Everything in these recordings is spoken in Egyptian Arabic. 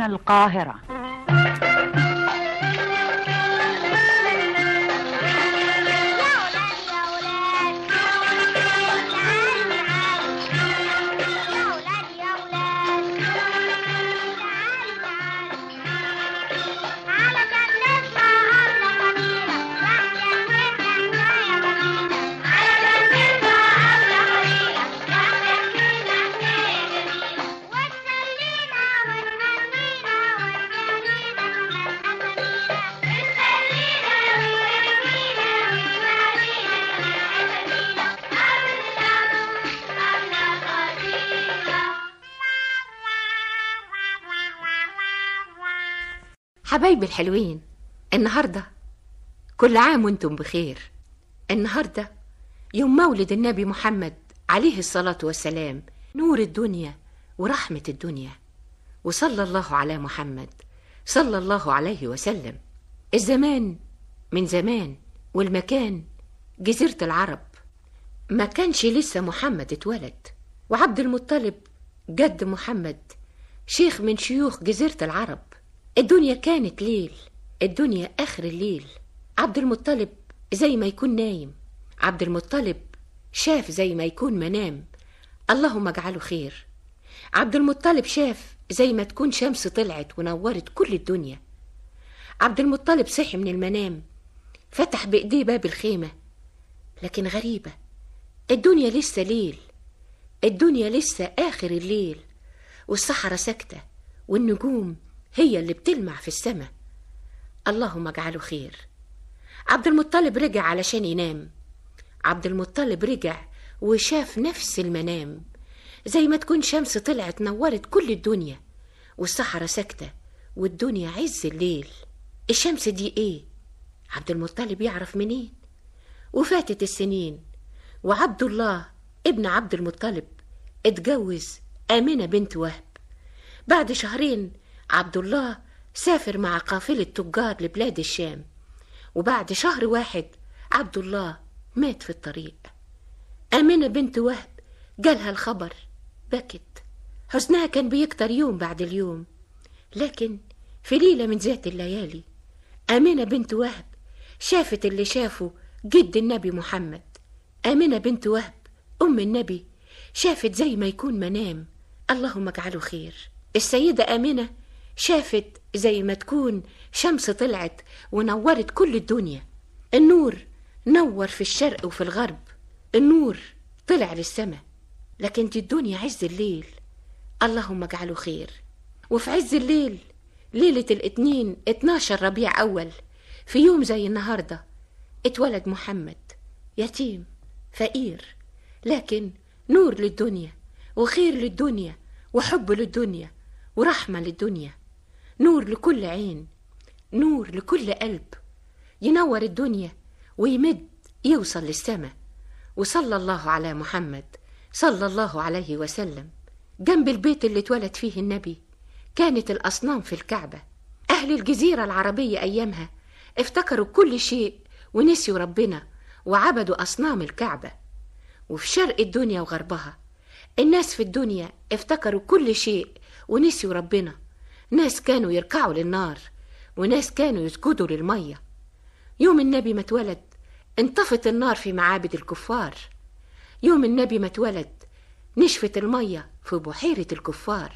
القاهرة حبايبي الحلوين النهاردة كل عام وانتم بخير النهاردة يوم مولد النبي محمد عليه الصلاة والسلام نور الدنيا ورحمة الدنيا وصلى الله على محمد صلى الله عليه وسلم الزمان من زمان والمكان جزيرة العرب ما كانش لسه محمد اتولد وعبد المطلب جد محمد شيخ من شيوخ جزيرة العرب الدنيا كانت ليل الدنيا آخر الليل عبد المطلب زي ما يكون نايم عبد المطلب شاف زي ما يكون منام اللهم اجعله خير عبد المطلب شاف زي ما تكون شمس طلعت ونورت كل الدنيا عبد المطلب صحي من المنام فتح بإيديه باب الخيمة لكن غريبة الدنيا لسه ليل الدنيا لسه آخر الليل والصحراء ساكتة والنجوم هي اللي بتلمع في السماء اللهم اجعله خير عبد المطلب رجع علشان ينام عبد المطلب رجع وشاف نفس المنام زي ما تكون شمس طلعت نورت كل الدنيا والصحراء ساكتة والدنيا عز الليل الشمس دي ايه عبد المطلب يعرف منين وفاتت السنين وعبد الله ابن عبد المطلب اتجوز آمنة بنت وهب بعد شهرين عبد الله سافر مع قافلة تجار لبلاد الشام وبعد شهر واحد عبد الله مات في الطريق آمنة بنت وهب جالها الخبر بكت حزنها كان بيكتر يوم بعد اليوم لكن في ليلة من ذات الليالي آمنة بنت وهب شافت اللي شافه جد النبي محمد آمنة بنت وهب أم النبي شافت زي ما يكون منام اللهم اجعله خير السيدة آمنة شافت زي ما تكون شمس طلعت ونورت كل الدنيا النور نور في الشرق وفي الغرب النور طلع للسماء لكن دي الدنيا عز الليل اللهم اجعله خير وفي عز الليل ليلة الاثنين 12 ربيع أول في يوم زي النهاردة اتولد محمد يتيم فقير لكن نور للدنيا وخير للدنيا وحب للدنيا ورحمة للدنيا نور لكل عين نور لكل قلب ينور الدنيا ويمد يوصل للسماء وصلى الله على محمد صلى الله عليه وسلم جنب البيت اللي اتولد فيه النبي كانت الأصنام في الكعبة أهل الجزيرة العربية أيامها افتكروا كل شيء ونسيوا ربنا وعبدوا أصنام الكعبة وفي شرق الدنيا وغربها الناس في الدنيا افتكروا كل شيء ونسيوا ربنا ناس كانوا يركعوا للنار وناس كانوا يسجدوا للمية يوم النبي ما اتولد انطفت النار في معابد الكفار يوم النبي ما اتولد نشفت المية في بحيرة الكفار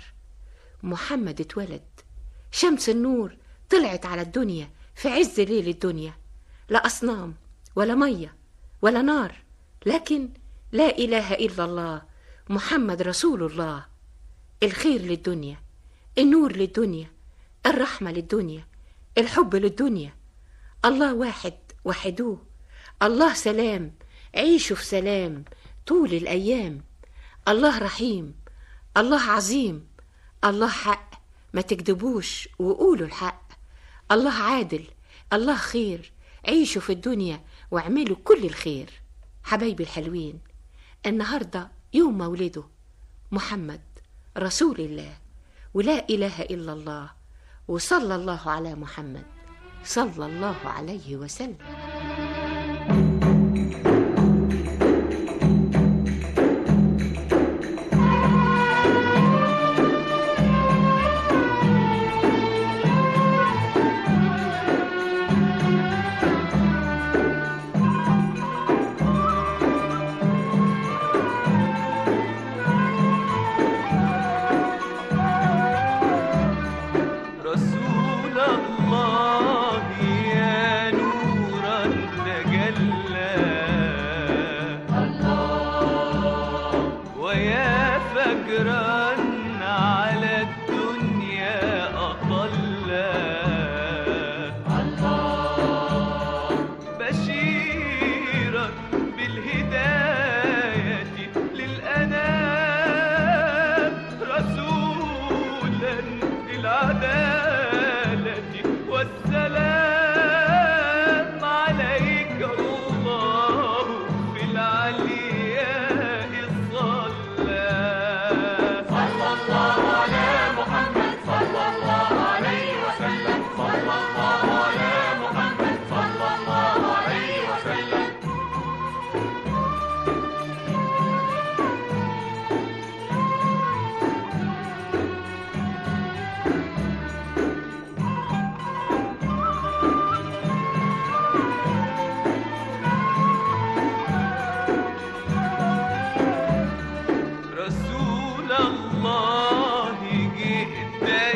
محمد اتولد شمس النور طلعت على الدنيا في عز ليل الدنيا لا أصنام ولا مية ولا نار لكن لا إله إلا الله محمد رسول الله الخير للدنيا النور للدنيا الرحمة للدنيا الحب للدنيا الله واحد وحدوه الله سلام عيشوا في سلام طول الأيام الله رحيم الله عظيم الله حق ما تكذبوش وقولوا الحق الله عادل الله خير عيشوا في الدنيا واعملوا كل الخير حبايبي الحلوين النهاردة يوم مولده محمد رسول الله ولا إله إلا الله وصلى الله على محمد صلى الله عليه وسلم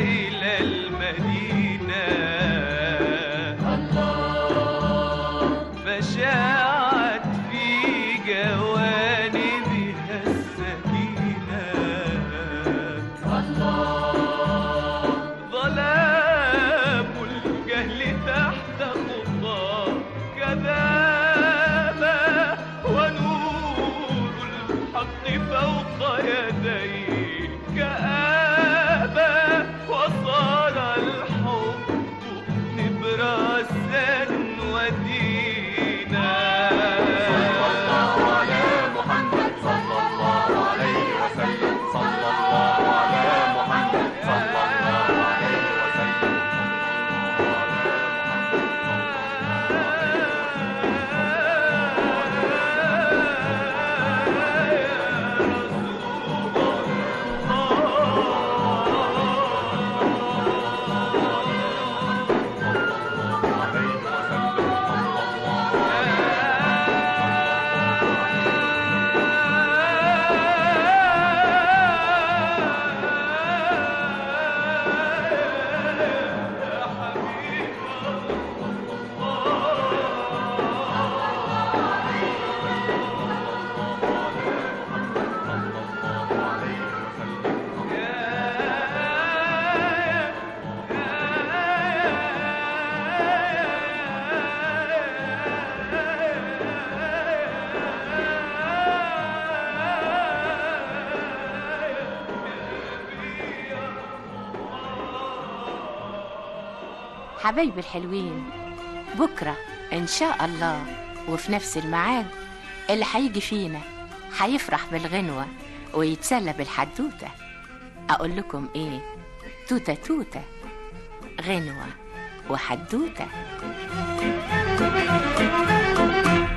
إلى المدينة فشاعت في جوانبها السكينة ظلام الجهل تحت خطاه كذابة ونور الحق فوق يديه كآبة وصار الحب نبراسا ودينا حبايبي الحلوين بكرة إن شاء الله وفي نفس الميعاد اللي هيجي فينا هيفرح بالغنوة ويتسلى بالحدوتة أقول لكم إيه توتة توتة غنوة وحدوتة